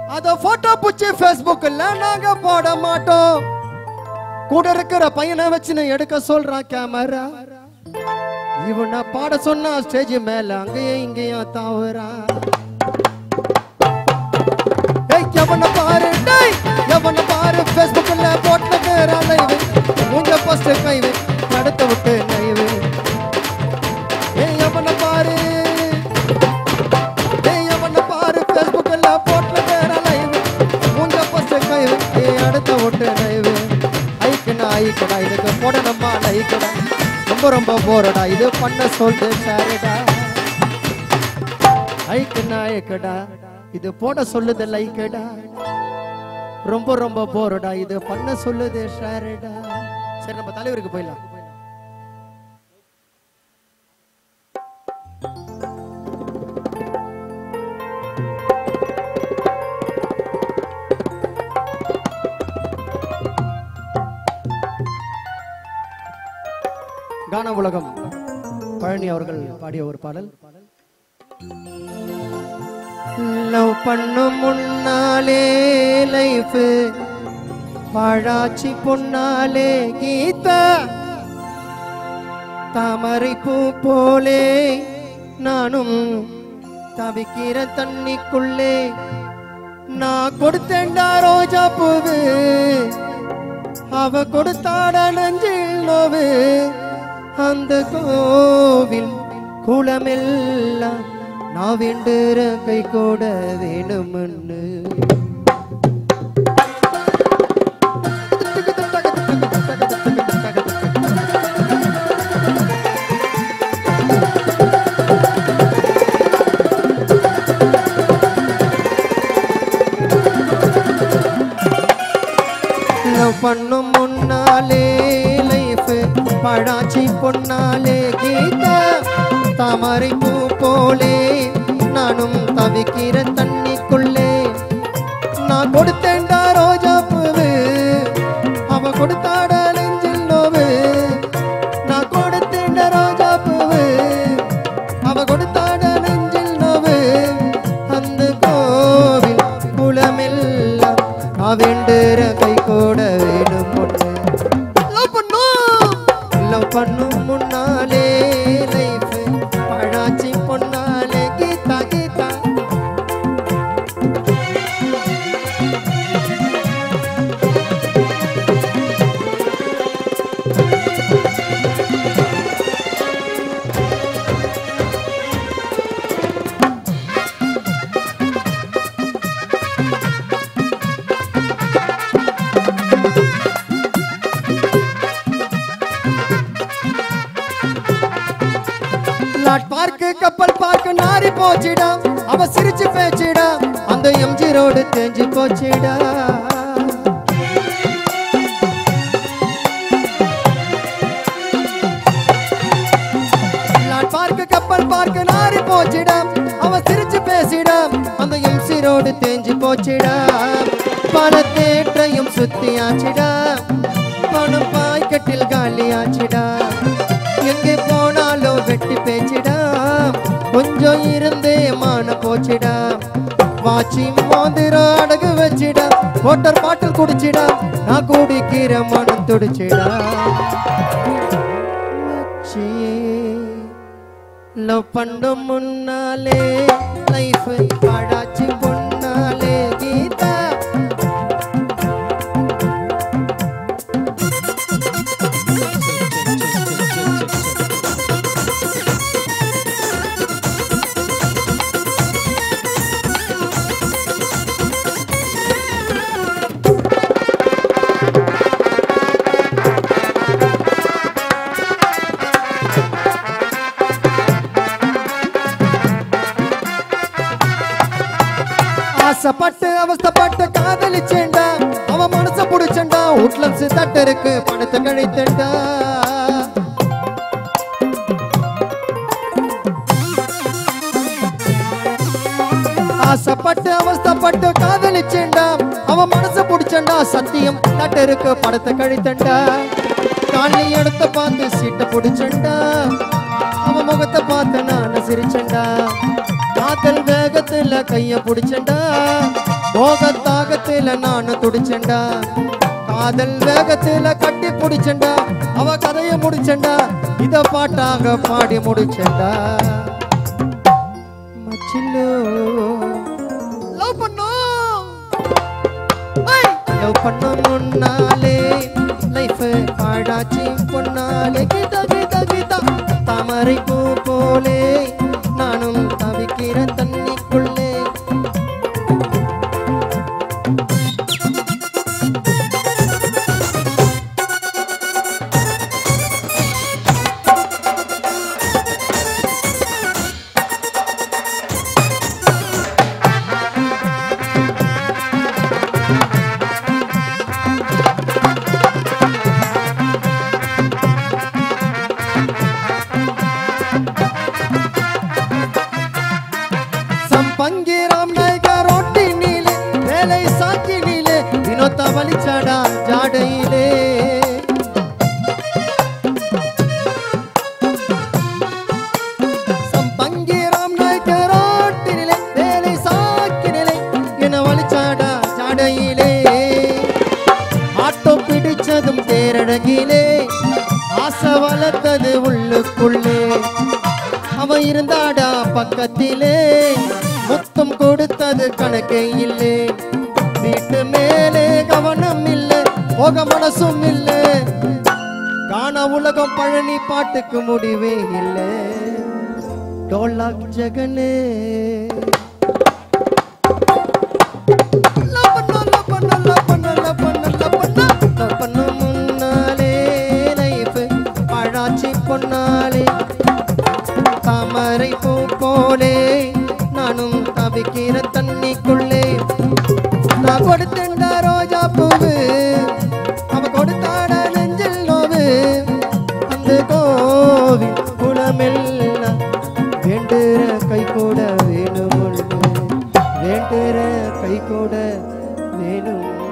அத போட்டோ புடிச்சு Facebookல நாங்க போட மாட்டோம் கூட இருக்கிற பையனை வச்சு நான் எடுக்க சொல்றான் கேமரா இவனை பாட சொன்னா ஸ்டேஜ் மேல அங்கேயும் இங்கேயும் தாவுறா ஏய் எவனை பாரு டேய் எவனை பாரு Facebookல போட்டுக்கிற லைவ் உங்க போஸ்ட் கைவு கடத்த விட்டு நைவு ஏய் எவனை பாரு ஏய் எவனை பாரு Facebookல போட்டுக்கிற லைவ் உங்க போஸ்ட் கைவு ஏய் அடுத்த விட்டு நைவு ஐக்கடா ஐக்கடா இதுக்கு போடணுமா லைக்கடா ரொம்ப ரொம்ப போறடா இது பண்ண சொல்லு சாரிடா ஐக்கடா ஐக்கடா இது போட சொல்லுது லைக்கடா ரொம்ப ரொம்ப போறடா இது பண்ண சொல்லுது ஷேரடா சரி நம்ம தலைவருக்கு போயிடலாம் கான உலகம் பழனி அவர்கள் பாடிய ஒரு பாடல் லவ் பண்ணும் முன்னாலே லைஃப் பாழாச்சி பொன்னாலே கீதா தாமரை பூ போலே நானும் தவிக்கிற தண்ணிக்குள்ளே நான் கொடுத்தேன்டா ரோஜா பூவு அவ கொடுத்தாட நெஞ்சில் நோவு அந்த கோவில் குளமெல்லாம் நான் வேண்டுற கை கூட வேணும்னு லவ் பண்ணும் முன்னாலே லைஃப் பழாச்சி பொன்னாலே கீதா தாமரை பூ போலே நானும் தவிக்கிற தண்ணிக்குள்ளே நான் கொடுத்தேன்டா ரோஜா பூவு அவ கொடுத்தாட நெஞ்சில் நோவு நான் கொடுத்தேன்டா ரோஜா பூவு அவ கொடுத்தாட நெஞ்சில் நோவு அந்த கோவில் குளமெல்லாம் அவெண்டுற கை கூட வேணும் ஒண்ணு லவ் பண்ணும் லவ் பண்ணும் முன்னாலே லைஃப் பழாச்சி பொன்னாலே கீதா கீதா லாட் பார்க்கு கப்பல் பார்க்கு நாரி போச்சிடா அவ சிரிச்சு பேச்சிடா அந்த எம்ஜி ரோடு தேஞ்சு போச்சிடா லாட் பார்க்கு கப்பல் பார்க்கு நாரி போச்சிடா அவ சிரிச்சு பேசிடா அந்த எம்சி ரோடு தேஞ்சு போச்சிடா பல தேற்றையும் சுத்தியாச்சிடா பணம் பாய்க்கட்டில் காலியாச்சிடா எங்கே போனாலும் வெட்டி பேச்சிடா கொஞ்சம் இருந்தே மான போச்சிடா வாச்சி மோதிரம் அடகு வச்சிடா வாட்டர் பாட்டில் குடிச்சிடா நான் குடிக்கிற மனம் துடிச்சிடா லவ் பண்ணும் முன்னாலே லைஃப் பாடாச்சி பொன்னாலே கீதா ஆசைப்பட்டு அவஸ்தப்பட்டு காதலிச்சேன்டா அவன் மனச புடிச்சேன்டா வீட்ல தட்டு இருக்கு பணத்தை கழித்தேன்டா ஆசைப்பட்டு அவஸ்தப்பட்டு காதலிச்சேன்டா அவன் மனச புடிச்சேன்டா சத்தியம் தட்டு இருக்கு படத்தை கழித்தேன்டா காலி இடத்த பார்த்து சீட்டை புடிச்சேன்டா அவன் முகத்தை பார்த்து நான் சிரிச்சேன்டா காதல் வேகத்துல கைய புடிச்சேன்டா போக தாகத்துல நானும் துடிச்சேன்டா காதல் வேகத்துல கட்டி பிடிச்சேன்டா அவ கதைய முடிச்சேன்டா இத பாட்டாக பாடி முடிச்சேன்டா மச்சிலோ லவ் பண்ணோம் லவ் பண்ண முன்னாலே லைஃப் பாழாச்சி பொன்னாலே கீதா கீதா கீதா தாமரை பூ போலே நானும் தவிக்கிற தண்ணிக்குள்ளே ಸಂಪಂಗಿರಾಮ್ ನಾಯ್ಕ ರೊಟ್ಟಿನೀಲೆ ಬೇಲೆ ಸಾಕಿನೀಲೆ ವಿನೋದ ಬಲಿಚಾಡ ಜಾಡೈಲೆ ಸಂಪಂಗಿರಾಮ್ ನಾಯ್ಕ ರೊಟ್ಟಿನಿಲೆ ಬೇಲೆ ಸಾಕಿನಿಲೆ என வலிச்சாட ஜாடையிலே ஆட்டோ பிடிச்சதும் தேரடகிலே ஆசை வளர்த்தது உள்ளுக்குள்ளே அவன் இருந்தாடா பக்கத்திலே முத்தம் கொடுத்தது கணக்கே இல்லை வீட்டு மேலே கவனம் இல்லை போக மனசும் இல்லை காண உலகம் பழனி பாட்டுக்கு முடிவே இல்லை டோலாக் ஜெகனே லவ் பண்ண, லவ் பண்ண, லவ் பண்ண, லவ் பண்ண, லவ் பண்ண. லவ் பண்ண முன்னாலே life பழாச்சி பொன்னாலே தாமரை பூ போலே நானும் தவிக்கிற தண்ணிக்குள்ளே நான் கொடுத்தேன்டா ரோஜா பூவு அவ கொடுத்தாட நெஞ்சில் நோவு அந்த கோவில் குளமெல்லாம் வேண்டுற கை கூட வேணும் வேண்டுற கை கூட வேணும்